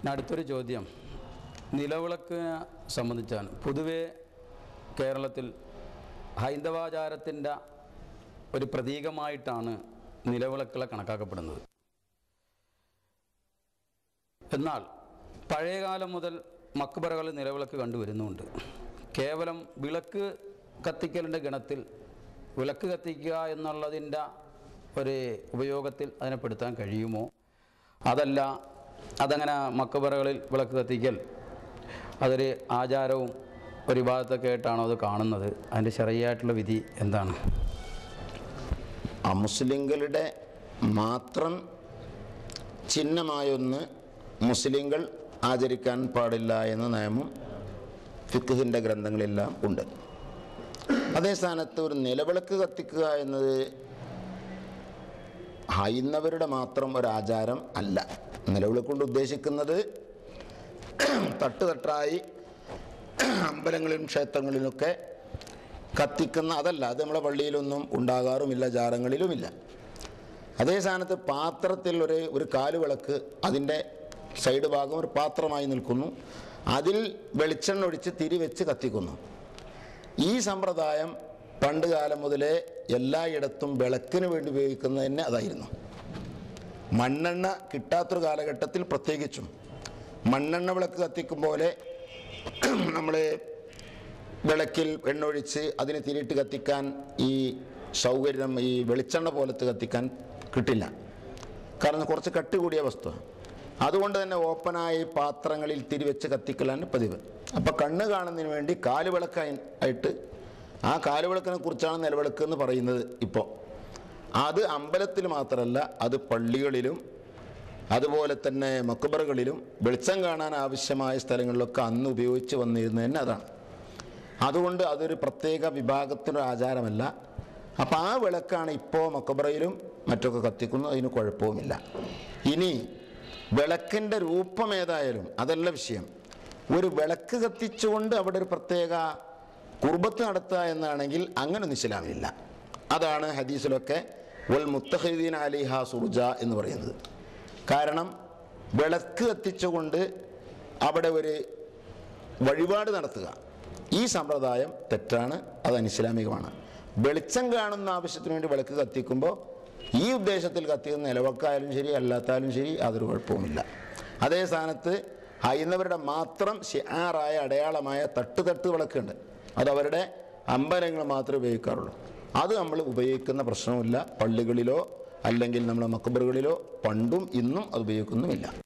ഇനി അടുത്തൊരു ചോദ്യം നിലവിളക്കിനെ സംബന്ധിച്ചാണ് പൊതുവേ കേരളത്തിൽ ഹൈന്ദവാചാരത്തിൻ്റെ ഒരു പ്രതീകമായിട്ടാണ് നിലവിളക്കുകളെ കണക്കാക്കപ്പെടുന്നത് എന്നാൽ പഴയകാലം മുതൽ മക്ബറകളിൽ നിലവിളക്ക് കണ്ടുവരുന്നുണ്ട് കേവലം വിളക്ക് കത്തിക്കലിൻ്റെ ഗണത്തിൽ വിളക്ക് കത്തിക്കുക എന്നുള്ളതിൻ്റെ ഒരു ഉപയോഗത്തിൽ അതിനെ പെടുത്താൻ കഴിയുമോ അതല്ല അതങ്ങനെ മക്കബറകളിൽ വിളക്ക് കത്തിക്കൽ അതൊരു ആചാരവും ഒരു വിഭാഗത്തൊക്കെ ആയിട്ടാണോ അത് കാണുന്നത് അതിൻ്റെ ശരിയായിട്ടുള്ള വിധി എന്താണ് അമുസ്ലിങ്ങളുടെ മാത്രം ചിഹ്നമായൊന്ന് മുസ്ലിങ്ങൾ ആചരിക്കാൻ പാടില്ല എന്ന നിയമം ഫിഖിൻ്റെ ഗ്രന്ഥങ്ങളെല്ലാം ഉണ്ട് അതേ സ്ഥാനത്ത് ഒരു നിലവിളക്ക് കത്തിക്കുക എന്നത് ഹൈന്ദവരുടെ മാത്രം ഒരു ആചാരം അല്ല നിലവിളക്ക് കൊണ്ട് ഉദ്ദേശിക്കുന്നത് തട്ടുതട്ടായി അമ്പലങ്ങളിലും ക്ഷേത്രങ്ങളിലൊക്കെ കത്തിക്കുന്ന അതല്ല അത് നമ്മളെ പള്ളിയിലൊന്നും ഉണ്ടാകാറുമില്ല ജാറങ്ങളിലുമില്ല അതേ സ്ഥാനത്ത് പാത്രത്തിൽ ഒരു ഒരു കാലുവിളക്ക് അതിൻ്റെ സൈഡ് ഭാഗം ഒരു പാത്രമായി നിൽക്കുന്നു അതിൽ വെളിച്ചെണ്ണ ഒഴിച്ച് തിരി വെച്ച് കത്തിക്കുന്നു ഈ സമ്പ്രദായം പണ്ട് കാലം മുതലേ എല്ലായിടത്തും വിളക്കിന് വേണ്ടി ഉപയോഗിക്കുന്നത് തന്നെ അതായിരുന്നു മണ്ണെണ്ണ കിട്ടാത്തൊരു കാലഘട്ടത്തിൽ പ്രത്യേകിച്ചും മണ്ണെണ്ണ വിളക്ക് കത്തിക്കും പോലെ നമ്മൾ വിളക്കിൽ എണ്ണൊഴിച്ച് അതിന് തിരിയിട്ട് കത്തിക്കാൻ ഈ സൗകര്യം ഈ വെളിച്ചെണ്ണ പോലത്തെ കത്തിക്കാൻ കിട്ടില്ല കാരണം കുറച്ച് കട്ടി കൂടിയ വസ്തു അതുകൊണ്ട് തന്നെ ഓപ്പണായി പാത്രങ്ങളിൽ തിരിവെച്ച് കത്തിക്കലാണ് പതിവ് അപ്പോൾ കണ്ണ് കാണുന്നതിന് വേണ്ടി കാലുവിളക്കായി ആയിട്ട് ആ കാലുവിളക്കിനെ കുറിച്ചാണ് നിലവിളക്ക് എന്ന് പറയുന്നത് ഇപ്പോൾ അത് അമ്പലത്തിൽ മാത്രമല്ല അത് പള്ളികളിലും അതുപോലെ തന്നെ മക്കുബറുകളിലും വെളിച്ചം കാണാൻ ആവശ്യമായ സ്ഥലങ്ങളിലൊക്കെ അന്ന് ഉപയോഗിച്ച് വന്നിരുന്നത് തന്നെ അതാണ് അതുകൊണ്ട് അതൊരു പ്രത്യേക വിഭാഗത്തിനൊരു ആചാരമല്ല അപ്പോൾ ആ വിളക്കാണ് ഇപ്പോൾ മക്കബറയിലും മറ്റൊക്കെ കത്തിക്കുന്നു അതിന് കുഴപ്പവുമില്ല ഇനി വിളക്കിൻ്റെ രൂപം ഏതായാലും അതല്ല വിഷയം ഒരു വിളക്ക് കത്തിച്ചുകൊണ്ട് അവിടെ ഒരു പ്രത്യേക കുർബത്ത് നടത്തുക എന്നാണെങ്കിൽ അങ്ങനൊന്നും ഇസ്ലാമില്ല അതാണ് ഹദീസിലൊക്കെ വൽ മുത്തഹീദീൻ അലിഹ സുർജ എന്ന് പറയുന്നത് കാരണം വിളക്ക് കത്തിച്ചുകൊണ്ട് അവിടെ ഒരു വഴിപാട് നടത്തുക ഈ സമ്പ്രദായം തെറ്റാണ് അത് അനിസ്ലാമികമാണ് വെളിച്ചം കാണുന്ന ആവശ്യത്തിന് വേണ്ടി വിളക്ക് കത്തിക്കുമ്പോൾ ഈ ഉദ്ദേശത്തിൽ കത്തിക്കുന്ന നിലവക്കായാലും ശരി അല്ലാത്താലും ശരി യാതൊരു കുഴപ്പവുമില്ല അതേ സ്ഥാനത്ത് ഹൈന്ദവരുടെ മാത്രം ഷിആറായ അടയാളമായ തട്ട് തട്ട് വിളക്കുണ്ട് അത് അവരുടെ അമ്പലങ്ങൾ മാത്രമേ ഉപയോഗിക്കാറുള്ളൂ അത് നമ്മൾ ഉപയോഗിക്കുന്ന പ്രശ്നവുമില്ല പള്ളികളിലോ അല്ലെങ്കിൽ നമ്മുടെ മക്കബറുകളിലോ പണ്ടും ഇന്നും അത് ഉപയോഗിക്കുന്നുമില്ല